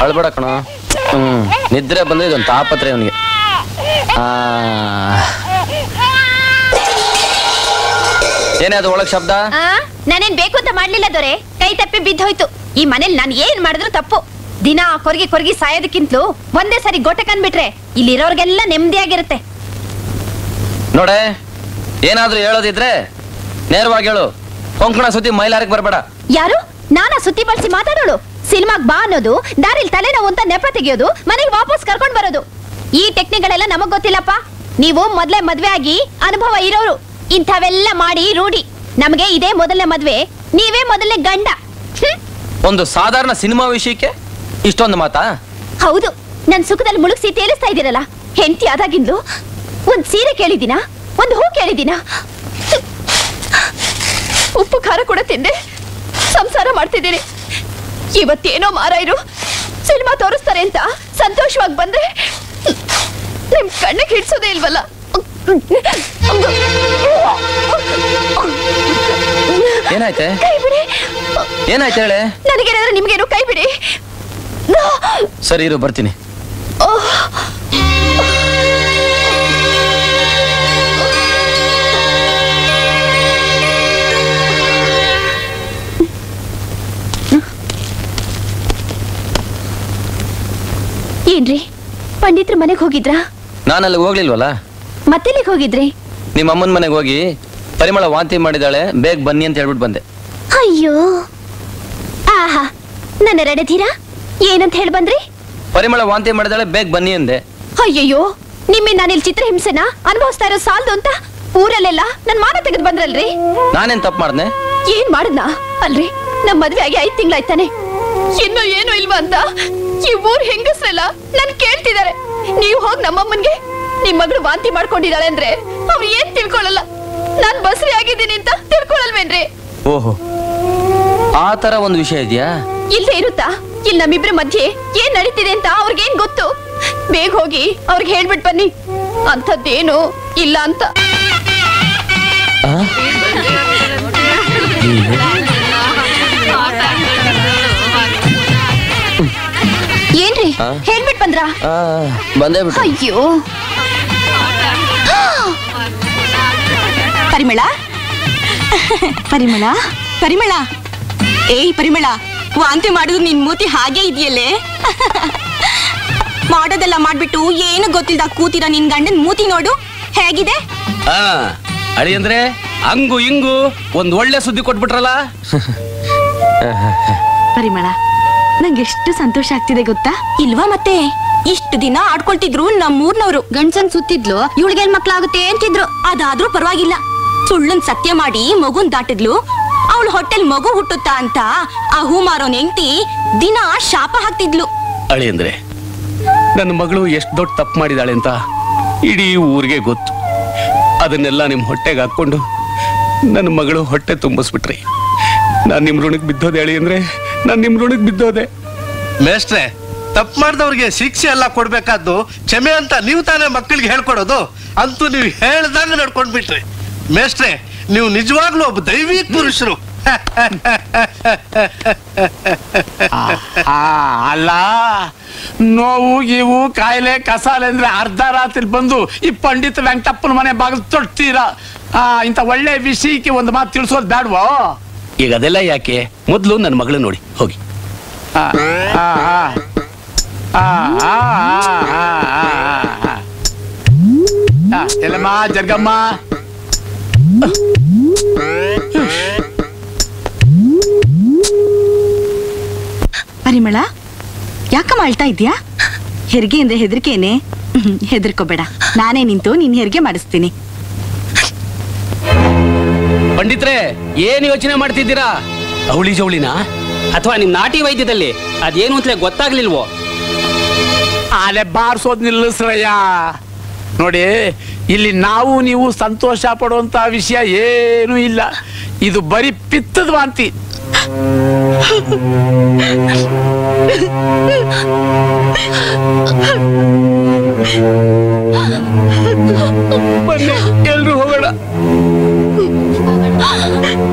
ಅಳ್ಬೇಡ ಕಣ ಹ್ಮ್ ನಿದ್ರೆ ಬಂದ್ರೆ ಇದೊಂದು ತಾಪತ್ರೆ ಅವನಿಗೆ ಏನೇ ಅದು ಒಳಗ್ ಶಬ್ದ ಆ ನಾನೇನ್ ಬೇಕು ಅಂತ ಮಾಡ್ಲಿಲ್ಲ ದೊರೆ ಕೈ ತಪ್ಪಿ ಬಿದ್ದೋಯ್ತು ಈ ಮನೇಲಿ ನಾನು ಏನ್ ಮಾಡಿದ್ರು ತಪ್ಪು ದಿನ ಕೊರಗಿ ಕೊರಗಿ ಸಾಯೋದಕ್ಕಿಂತಲೂ ಒಂದೇ ಸರಿ ಗೋಟೆ ಕಂಡ್ಬಿಟ್ರೆ ಇಲ್ಲಿರೋರ್ಗೆಲ್ಲ ನೆಮ್ಮದಿಯಾಗಿರುತ್ತೆ ನೋಡೆ ಏನಾದ್ರೂ ಹೇಳೋದಿದ್ರೆ ನೇರವಾಗಿ ಹೇಳು ಕೊಂಕಣ ಸುದ್ದಿ ಮೈಲಾರಕ್ಕೆ ಬರಬೇಡ ಯಾರು ನಾನಾ ಸುತ್ತಿ ಬಳಸಿ ಮಾತಾಡೋಳು ಸಿನಿಮಾಗ್ ಬಾ ಅನ್ನೋದು ದಾರಿಲ್ ತಲೆನೋವು ಅಂತ ನೆಪ ತೆಗೆಯೋದು ಮನೆಗೆ ವಾಪಸ್ ಕರ್ಕೊಂಡ್ ಬರೋದು ಈ ಟೆಕ್ನಿಕ್ಗಳೆಲ್ಲ ನಮಗ್ ಗೊತ್ತಿಲ್ಲಪ್ಪ ನೀವು ಮೊದ್ಲೇ ಮದ್ವೆ ಆಗಿ ಅನುಭವ ಇರೋರು ಇಂಥವೆಲ್ಲ ಮಾಡಿ ರೂಢಿ ನಮಗೆ ಇದೇ ಮೊದಲನೇ ಮದ್ವೆ ನೀವೇ ಮೊದಲನೇ ಗಂಡ ಹ್ಮ್. ಒಂದು ಸಾಧಾರಣ ಸಿನಿಮಾ ವಿಷಯಕ್ಕೆ ಇಷ್ಟೊಂದು ಮಾತಾ ಹೌದು ನನ್ ಸುಖದಲ್ಲಿ ಮುಳುಗ್ಸಿ ತೇಲಿಸ್ತಾ ಇದ್ದೀರಲ್ಲ ಹೆಂಡತಿ ಆದಾಗಿಂದು ಒಂದ್ ಸೀರೆ ಕೇಳಿದಿನ ಒಂದ್ ಹೂ ಕೇಳಿದಿನ ಉಪ್ಪು ಖಾರ ಕೂಡ ತಿಂದೆ ಸಂಸಾರ ಮಾಡ್ತಿದ್ದೀನಿ ಇವತ್ತೇನೋ ಮಾರಾಯರು ಸಿನಿಮಾ ತೋರಿಸ್ತಾರೆ ಅಂತ ಸಂತೋಷವಾಗಿ ಬಂದ್ರೆ ನಿಮ್ ಕಣ್ಣಿಗೆ ಹಿಡ್ಸೋದೇ ಇಲ್ವಲ್ಲ ಏನಾಯ್ತೆ ಕೈ ಬಿಡಿ ಏನಾಯ್ತು ಹೇಳೆ ನನಗೇನಾದ್ರೆ ನಿಮ್ಗೇನು ಕೈ ಬಿಡಿ ಸರಿ ಇರು ಬರ್ತೀನಿ ಏನ್ರಿ ಪಂಡಿತ್ರ ಮನೆಗೆ ಹೋಗಿದ್ರಾ ನಾನು ಅಲ್ಲಿ ಹೋಗ್ಲಿಲ್ವಲ್ಲ ಮತ್ತೆಲ್ಲಿಗೆ ಹೋಗಿದ್ರಿ ನಿಮ್ಮ ಅಮ್ಮನ ಮನೆಗೆ ಹೋಗಿ ಪರಿಮಳ ವಾಂತಿ ಮಾಡಿದಾಳೆ ಬೇಗ ಬನ್ನಿ ಅಂತ ಹೇಳ್ಬಿಟ್ಟು ಬಂದೆ ಅಯ್ಯೋ ಆಹಾ ನನ್ನ ರೆಡಧೀರಾ ಏನಂತ ಹೇಳಿ ಬಂದ್ರಿ ಪರಿಮಳ ವಾಂತಿ ಮಾಡಿದಾಳೆ ಬೇಗ ಬನ್ನಿ ಅಂದೆ ಅಯ್ಯಯ್ಯೋ ನಿಮ್ಮಿಂದ ನಾನಿಲ್ಲಿ ಚಿತ್ರಹಿಂಸೆನ ಅನುಭವಿಸ್ತಾ ಇರೋ ಸಾಲ್ದು ಅಂತ ಊರಲ್ಲೆಲ್ಲ ನನ್ ಮಾನ ತೆಗೆದು ಬಂದ್ರಲ್ರಿ ನಾನೇನ್ ತಪ್ಪು ಮಾಡ್ದೆ ಏನ್ ಮಾಡದ್ನ ಅಲ್ರಿ ನಮ್ ಮದ್ವೆ ಆಗಿ ಐದ್ ತಿಂಗಳಾಯ್ತಾನೆ ಇನ್ನು ಏನು ಇಲ್ವಾ ಅಂತ ಈ ಊರ್ ಹೆಂಗಸ್ರೆಲ್ಲ ನನ್ ಕೇಳ್ತಿದಾರೆ ನೀವ್ ಹೋಗ್ ನಮ್ಮಮ್ಮನ್ಗೆ ನಿಮ್ ಮಗಳು ವಾಂತಿ ಮಾಡ್ಕೊಂಡಿದ್ದಾಳೆ ಅಂದ್ರೆ ಅವ್ರು ಏನ್ ತಿಳ್ಕೊಳಲ್ಲ ನಾನ್ ಬಸ್ರಿ ಆಗಿದ್ದೀನಿ ಅಂತ ತಿಳ್ಕೊಳಲ್ವೇನ್ರಿ ಓಹೋ ಆ ತರ ಒಂದು ವಿಷಯ ಇದೆಯಾ ಇಲ್ಲದೆ ಇರುತ್ತಾ ಇಲ್ಲಿ ನಮ್ಮಿಬ್ರ ಮಧ್ಯೆ ಏನ್ ನಡೀತಿದೆ ಅಂತ ಅವ್ರಿಗೇನ್ ಗೊತ್ತು ಬೇಗ ಹೋಗಿ ಅವ್ರಿಗೆ ಹೇಳ್ಬಿಟ್ ಬನ್ನಿ ಅಂಥದ್ದೇನು ಇಲ್ಲ ಅಂತ ಏನ್ರಿ ಆ? ಹೇಳ್ಬಿಟ್ ಬಂದ್ರ ಆ, ಬಂದೇ ಬಿಟ್ಟು ಅಯ್ಯೋ ಪರಿಮಳ ಪರಿಮಳ ಪರಿಮಳ ಏಯ್ ಪರಿಮಳ ವಾಂತಿ ಮಾಡಿದ್ರು ನಿನ್ ಮೂತಿ ಹಾಗೆ ಇದೆಯಲ್ಲೇ ಮಾಡೋದೆಲ್ಲ ಮಾಡ್ಬಿಟ್ಟು ಏನು ಗೊತ್ತಿಲ್ದ ಕೂತಿರೋ ನಿನ್ ಗಂಡನ್ ಮೂತಿ ನೋಡು ಹೇಗಿದೆ ಆ ಅಳಿ ಅಂದ್ರೆ ಹಂಗು ಹಿಂಗು ಒಂದ್ ಒಳ್ಳೆ ಸುದ್ದಿ ಕೊಟ್ಬಿಟ್ರಲ್ಲ ಪರಿಮಳ ನಂಗೆ ಎಷ್ಟು ಸಂತೋಷ ಆಗ್ತಿದೆ ಗೊತ್ತಾ ಇಲ್ವಾ ಮತ್ತೆ ಇಷ್ಟು ದಿನ ಆಡ್ಕೊಳ್ತಿದ್ರು ನಮ್ಮೂರ್ನವ್ರು ಗಂಡ್ಸನ್ ಸುತ್ತಿದ್ಲು ಇವಳಿಗೆ ಮಕ್ಳಾಗುತ್ತೆ ಅಂತಿದ್ರು ಅದಾದ್ರೂ ಪರವಾಗಿಲ್ಲ ಸುಳ್ಳನ್ ಸತ್ಯ ಮಾಡಿ ಮಗುನ್ ದಾಟಿದ್ಲು ಅವಳು ಹೊಟ್ಟೆಲ್ ಮಗು ಹುಟ್ಟುತ್ತಾ ಅಂತ ಆ ಹೂ ಮಾರೋನ್ ಹೆಂಡ್ತಿ ದಿನ ಶಾಪ ಹಾಕ್ತಿದ್ಲು ಅಳಿ ಅಂದ್ರೆ ನನ್ನ ಮಗಳು ಎಷ್ಟು ದೊಡ್ಡ ತಪ್ಪು ಮಾಡಿದಾಳೆ ಅಂತ ಇಡೀ ಊರಿಗೆ ಗೊತ್ತು ಅದನ್ನೆಲ್ಲ ನಿಮ್ ಹೊಟ್ಟೆಗೆ ಹಾಕೊಂಡು ನನ್ನ ಮಗಳು ಹೊಟ್ಟೆ ತುಂಬಿಸ್ಬಿಟ್ರಿ ನಾನ್ ನಿಮ್ ಋಣಕ್ ಬಿದ್ದೋದೆ ಅಳಿ ಅಂದ್ರೆ ನಾನ್ ನಿಮ್ ಋಣಕ್ ಬಿದ್ದೋದೆ ಮೇಷ್ಟ್ರೆ ತಪ್ಪು ಮಾಡಿದವ್ರಿಗೆ ಶಿಕ್ಷೆ ಎಲ್ಲ ಕೊಡ್ಬೇಕಾದ್ದು ಕ್ಷಮೆ ಅಂತ ನೀವು ತಾನೇ ಮಕ್ಕಳಿಗೆ ಹೇಳ್ಕೊಡೋದು ಅಂತೂ ನೀವು ಹೇಳ್ದಂಗ ನಡ್ಕೊಂಡ್ಬಿಟ್ರಿ ಮೇಷ್ಟ್ರೆ ನೀವು ನಿಜವಾಗ್ಲೂ ಒಬ್ಬ ದೈವಿಕ ಪುರುಷರು ಆ, ಅಲ್ಲ ನೋವು ಗೀವು ಕಾಯಿಲೆ ಕಸಾಲೆ ಅಂದ್ರೆ ಅರ್ಧ ರಾತ್ರಿ ಬಂದು ಈ ಪಂಡಿತ ವೆಂಕಟಪ್ಪನ ಮನೆ ಬಾಗಿಲು ತೊಡ್ತೀರಾ ಆ ಇಂಥ ಒಳ್ಳೆ ವಿಷಯಕ್ಕೆ ಒಂದು ಮಾತು ತಿಳಿಸೋದು ಬೇಡವೋ ಈಗ ಅದೆಲ್ಲ ಯಾಕೆ ಮೊದ್ಲು ನನ್ನ ಮಗಳು ನೋಡಿ ಹೋಗಿ ಆ, ಆ, ಆ. ಆ, ಆ, ಆ, ಆ, ಆ, ಆ. ಆ, ಎಲ್ಲಮ್ಮ ಜರ್ಗಮ್ಮ ಪರಿಮಳ ಯಾಕಮ್ಮ ಅಳ್ತಾ ಇದ್ಯಾ ಹೆರಿಗೆ ಅಂದ್ರೆ ಹೆದರಿಕೆನೆ ಹೆದರ್ಕೋಬೇಡ ನಾನೇ ನಿಂತು ನಿನ್ ಹೆರಿಗೆ ಮಾಡಿಸ್ತೀನಿ ಪಂಡಿತ್ರೆ ಏನ್ ಯೋಚನೆ ಮಾಡ್ತಿದ್ದೀರಾ ಅವಳಿ ಜವಳಿನ ಅಥವಾ ನಿಮ್ ನಾಟಿ ವೈದ್ಯದಲ್ಲಿ ಅದೇನು ಅಂತಲೇ ಗೊತ್ತಾಗ್ಲಿಲ್ವೋ ಆಲೆ ಬಾರ್ಸೋದ್ ನಿಲ್ಲಿಸ್ರಯ್ಯ ನೋಡಿ ಇಲ್ಲಿ ನಾವು ನೀವು ಸಂತೋಷ ಪಡುವಂತ ವಿಷಯ ಏನೂ ಇಲ್ಲ ಇದು ಬರೀ ಪಿತ್ತದ ವಾಂತಿ ಬನ್ನಿ ಎಲ್ರು ಹೋಗೋಣ